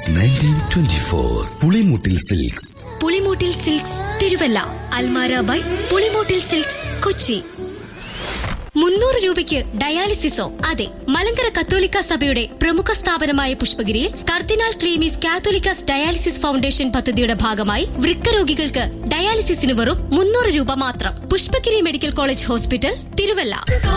Nineteen twenty four Pulimoottil silks Pulimoottil silks Thiruvalla അൽമാര by Pulimoottil silks Kochi മുന്നൂറ് രൂപയ്ക്ക് ഡയാലിസിസോ അതെ മലങ്കര കത്തോലിക്ക സഭയുടെ പ്രമുഖ സ്ഥാപനമായ പുഷ്പഗിരിയിൽ കർദിനാൾ ക്ലീമീസ് കാത്തോലിക്കാസ് ഡയാലിസിസ് ഫൗണ്ടേഷൻ പദ്ധതിയുടെ ഭാഗമായി വൃക്ക രോഗികൾക്ക് ഡയാലിസിസിന് വെറും മുന്നൂറ് രൂപ മാത്രം Pushpagiri medical college hospital Thiruvalla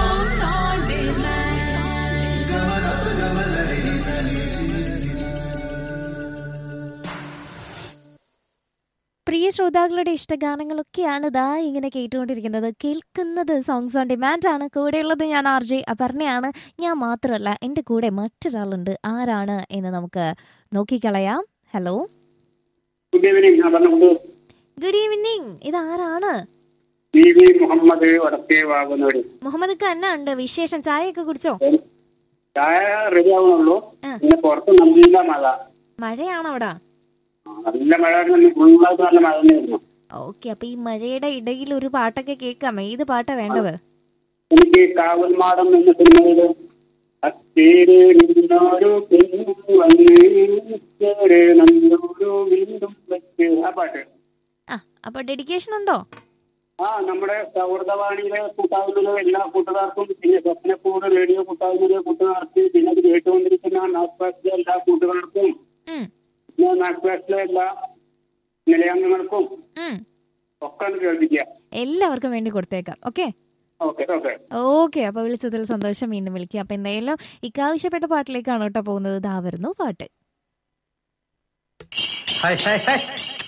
പ്രിയ ശ്രോതാക്കളുടെ ഇഷ്ടഗാനങ്ങളൊക്കെയാണ് ദാ ഇങ്ങനെ കേട്ടുകൊണ്ടിരിക്കുന്നത് കേൾക്കുന്നത് സോങ്സ് ഓൺ ഡിമാൻഡ് ആണ് കൂടെയുള്ളത് ഞാൻ ആർ ജെ അപർണയാണ് ഞാൻ മാത്രമല്ല എൻ്റെ കൂടെ മറ്റൊരാളുണ്ട് ആരാണ് എന്ന് നമുക്ക് നോക്കിക്കളയാം ഹലോ ഗുഡ് ഈവനിങ് ഞാൻ പറഞ്ഞുകൊണ്ട് ഗുഡ് ഈവനിങ് ഇത് ആരാണ് പി വി മുഹമ്മദ് വടക്കേ വാകുന്നവര് മുഹമ്മദ് ഖന്ന ഉണ്ട് വിശേഷം ചായയൊക്കെ കുടിച്ചോ ചായ റെഡി ആവുന്നുള്ളൂ ആ. പിന്നെ പുറത്ത് നല്ല മഴ മഴയാണോ അവിടെ ആ, നല്ല മഴ ഫുള്ളായിട്ട് നല്ല മഴ തന്നെയായിരുന്നു ഓക്കെ അപ്പൊ ഈ മഴയുടെ ഇടയിൽ ഒരു പാട്ടൊക്കെ കേൾക്കാം ഏത് പാട്ടാ വേണ്ടത് എനിക്ക് കാവൽമാടം എന്ന സിനിമയില് അത്തേര് നിന്നോരു പെണ്ണു വന്ന് ചേര് നന്നോരു വീണ്ടും വെച്ച് ആ പാട്ട് ആ അപ്പൊ ഡെഡിക്കേഷൻ ഉണ്ടോ ആ നമ്മുടെ സൗഹൃദവാണിയിലെ കൂട്ടായ്മയിലെ എല്ലാ കൂട്ടുകാർക്കും പിന്നെ സ്വപ്നക്കൂട് റേഡിയോ കൂട്ടായ്മയിലെ കൂട്ടുകാർക്ക് പിന്നെ അത് കേട്ടുകൊണ്ടിരിക്കുന്ന നാഗ്പാസിലെ എല്ലാ കൂട്ടുകാർക്കും ഉം, പിന്നെ നാഗ്പാസിലെ എല്ലാ നിലയാംഗങ്ങൾക്കും ഉം. ഒക്കെ ഒന്ന് കേൾപ്പിക്കുക എല്ലാവർക്കും വേണ്ടി കൊടുത്തേക്കാം ഓക്കെ ഓക്കെ ഓക്കെ ഓക്കെ അപ്പൊ വിളിച്ചതിൽ സന്തോഷം വീണ്ടും വിളിക്കുക അപ്പൊ എന്തായാലും ഇക്കാവശ്യപ്പെട്ട പാട്ടിലേക്കാണ് കേട്ടോ പോകുന്നത് ഇതാ വരുന്നു പാട്ട് ഹായ് ഹായ് ഹായ്